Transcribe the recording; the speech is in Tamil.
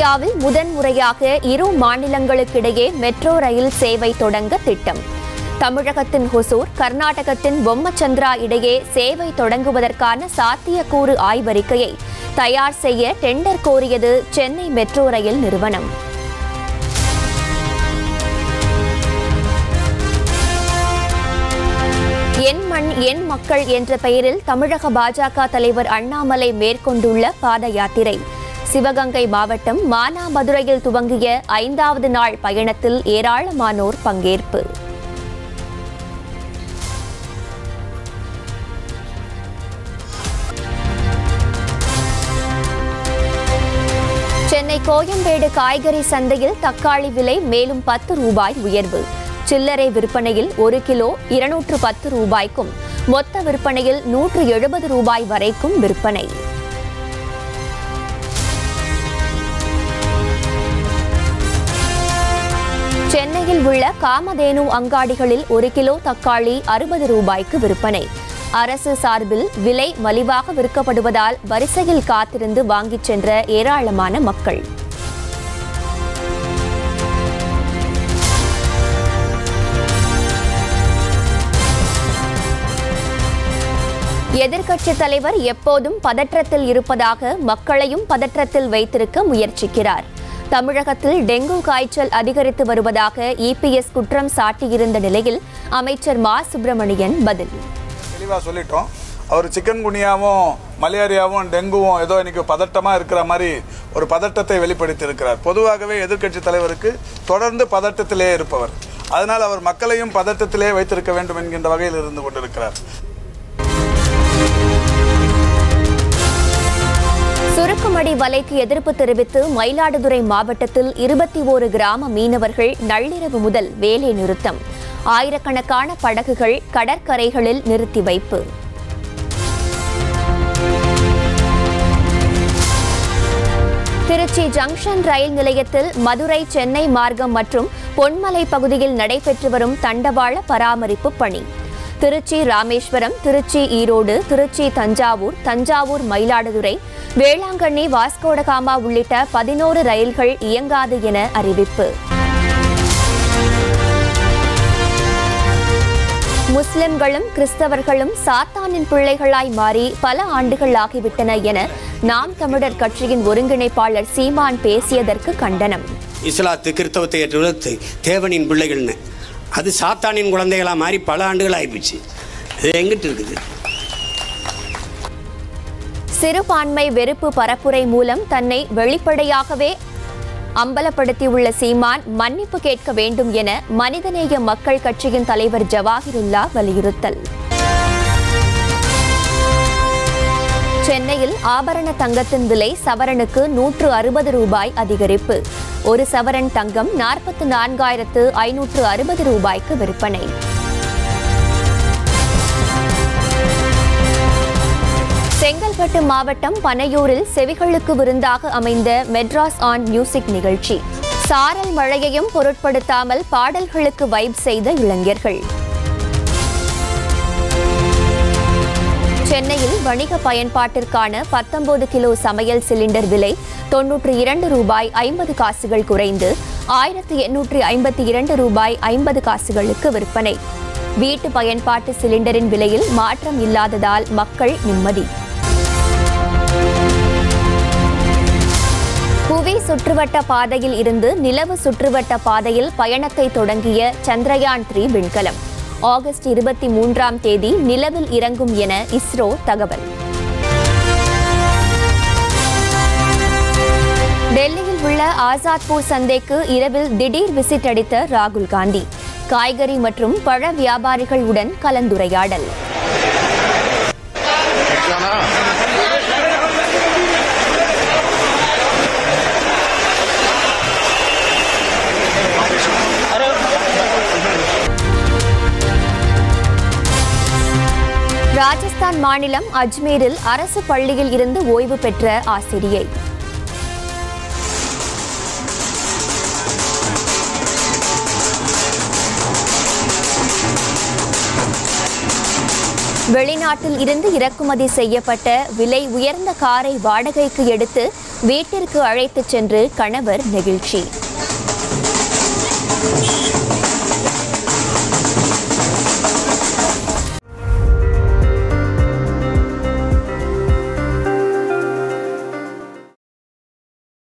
இந்தியாவில் முதன்முறையாக இரு மாநிலங்களுக்கிடையே மெட்ரோ ரயில் சேவை தொடங்க திட்டம் தமிழகத்தின் ஹொசூர் கர்நாடகத்தின் பொம்மச்சந்திரா இடையே சேவை தொடங்குவதற்கான சாத்தியக்கூறு ஆய்வறிக்கையை தயார் செய்ய டெண்டர் கோரியது சென்னை மெட்ரோ ரயில் நிறுவனம் என் மண் என் மக்கள் என்ற பெயரில் தமிழக பாஜக தலைவர் அண்ணாமலை மேற்கொண்டுள்ள பாத யாத்திரை சிவகங்கை மாவட்டம் மானாமதுரையில் துவங்கிய ஐந்தாவது நாள் பயணத்தில் ஏராளமானோர் பங்கேற்பு சென்னை கோயம்பேடு காய்கறி சந்தையில் தக்காளி விலை மேலும் பத்து ரூபாய் உயர்வு சில்லறை விற்பனையில் ஒரு கிலோ இருநூற்று பத்து ரூபாய்க்கும் மொத்த விற்பனையில் நூற்று எழுபது ரூபாய் வரைக்கும் விற்பனை சென்னையில் உள்ள காமதேனு அங்காடிகளில் ஒரு கிலோ தக்காளி அறுபது ரூபாய்க்கு விற்பனை அரசு சார்பில் விலை மலிவாக விற்கப்படுவதால் வரிசையில் காத்திருந்து வாங்கிச் சென்ற ஏராளமான மக்கள் எதிர்க்கட்சித் தலைவர் எப்போதும் பதற்றத்தில் இருப்பதாக மக்களையும் பதற்றத்தில் வைத்திருக்க முயற்சிக்கிறார் தமிழகத்தில் டெங்கு காய்ச்சல் அதிகரித்து வருவதாக இபிஎஸ் குற்றம் சாட்டியிருந்த நிலையில் அமைச்சர் மா சுப்பிரமணியன் பதில் தெளிவாக சொல்லிட்டோம் அவர் சிக்கன் குனியாவும் மலேரியாவும் டெங்குவும் ஏதோ இன்னைக்கு பதட்டமாக இருக்கிற மாதிரி ஒரு பதட்டத்தை வெளிப்படுத்தி இருக்கிறார் பொதுவாகவே எதிர்க்கட்சி தலைவருக்கு தொடர்ந்து பதட்டத்திலே இருப்பவர் அதனால் அவர் மக்களையும் பதட்டத்திலே வைத்திருக்க வேண்டும் என்கின்ற வகையில் இருந்து கொண்டிருக்கிறார் சுருக்குமடி வலைக்கு எதிர்ப்பு தெரிவித்து மயிலாடுதுறை மாவட்டத்தில் இருபத்தி ஓரு கிராம மீனவர்கள் நள்ளிரவு முதல் வேலை நிறுத்தம் ஆயிரக்கணக்கான படகுகள் கடற்கரைகளில் நிறுத்தி வைப்பு திருச்சி ஜங்ஷன் ரயில் நிலையத்தில் மதுரை சென்னை மார்க்கம் மற்றும் பொன்மலை பகுதியில் நடைபெற்று வரும் தண்டவாள பராமரிப்பு பணி திருச்சி ராமேஸ்வரம் திருச்சி ஈரோடு திருச்சி தஞ்சாவூர் தஞ்சாவூர் மயிலாடுதுறை வேளாங்கண்ணி வாஸ்கோடகாமா உள்ளிட்ட பதினோரு ரயில்கள் இயங்காது என அறிவிப்பு முஸ்லிம்களும் கிறிஸ்தவர்களும் சாத்தானின் பிள்ளைகளாய் மாறி பல ஆண்டுகள் ஆகிவிட்டன என நாம் தமிழர் கட்சியின் ஒருங்கிணைப்பாளர் சீமான் பேசியதற்கு கண்டனம் இஸ்லாத்து கிறிஸ்தவத்தை ஏற்றுவது தேவனின் பிள்ளைகள்னு அது சாத்தானின் குழந்தைகளாக மாறி பல ஆண்டுகள் ஆகிப்போச்சு இது எங்கிட்டு இருக்குது சிறுபான்மை வெறுப்பு பரப்புரை மூலம் தன்னை வெளிப்படையாகவே அம்பலப்படுத்தியுள்ள சீமான் மன்னிப்பு கேட்க வேண்டும் என மனிதநேய மக்கள் கட்சியின் தலைவர் ஜவாஹிருல்லா வலியுறுத்தல் சென்னையில் ஆபரண தங்கத்தின் விலை சவரனுக்கு நூற்று அறுபது ரூபாய் அதிகரிப்பு ஒரு சவரன் தங்கம் நாற்பத்து நான்காயிரத்து ஐநூற்று அறுபது ரூபாய்க்கு விற்பனை செங்கல்பட்டு மாவட்டம் பனையூரில் செவிகளுக்கு விருந்தாக அமைந்த மெட்ராஸ் ஆன் மியூசிக் நிகழ்ச்சி சாரல் மழையையும் பொருட்படுத்தாமல் பாடல்களுக்கு வைப் செய்த இளைஞர்கள் சென்னையில் வணிக பயன்பாட்டிற்கான பத்தொன்பது கிலோ சமையல் சிலிண்டர் விலை தொன்னூற்றி இரண்டு ரூபாய் ஐம்பது காசுகள் குறைந்து ஆயிரத்தி எண்ணூற்றி ஐம்பத்தி இரண்டு ரூபாய் ஐம்பது காசுகளுக்கு விற்பனை வீட்டு பயன்பாட்டு சிலிண்டரின் விலையில் மாற்றம் இல்லாததால் மக்கள் நிம்மதி புவி சுற்றுவட்ட பாதையில் இருந்து நிலவு சுற்றுவட்ட பாதையில் பயணத்தை தொடங்கிய சந்திரயான் த்ரீ விண்கலம் ஆகஸ்ட் இருபத்தி மூன்றாம் தேதி நிலவில் இறங்கும் என இஸ்ரோ தகவல் டெல்லியில் உள்ள ஆசாத்பூர் சந்தைக்கு இரவில் திடீர் விசிட் அடித்த ராகுல் காந்தி காய்கறி மற்றும் பழ வியாபாரிகளுடன் கலந்துரையாடல் ராஜஸ்தான் மாநிலம் அஜ்மீரில் அரசு பள்ளியில் இருந்து ஓய்வு பெற்ற ஆசிரியை வெளிநாட்டில் இருந்து இறக்குமதி செய்யப்பட்ட விலை உயர்ந்த காரை வாடகைக்கு எடுத்து வீட்டிற்கு அழைத்துச் சென்று கணவர் நெகிழ்ச்சி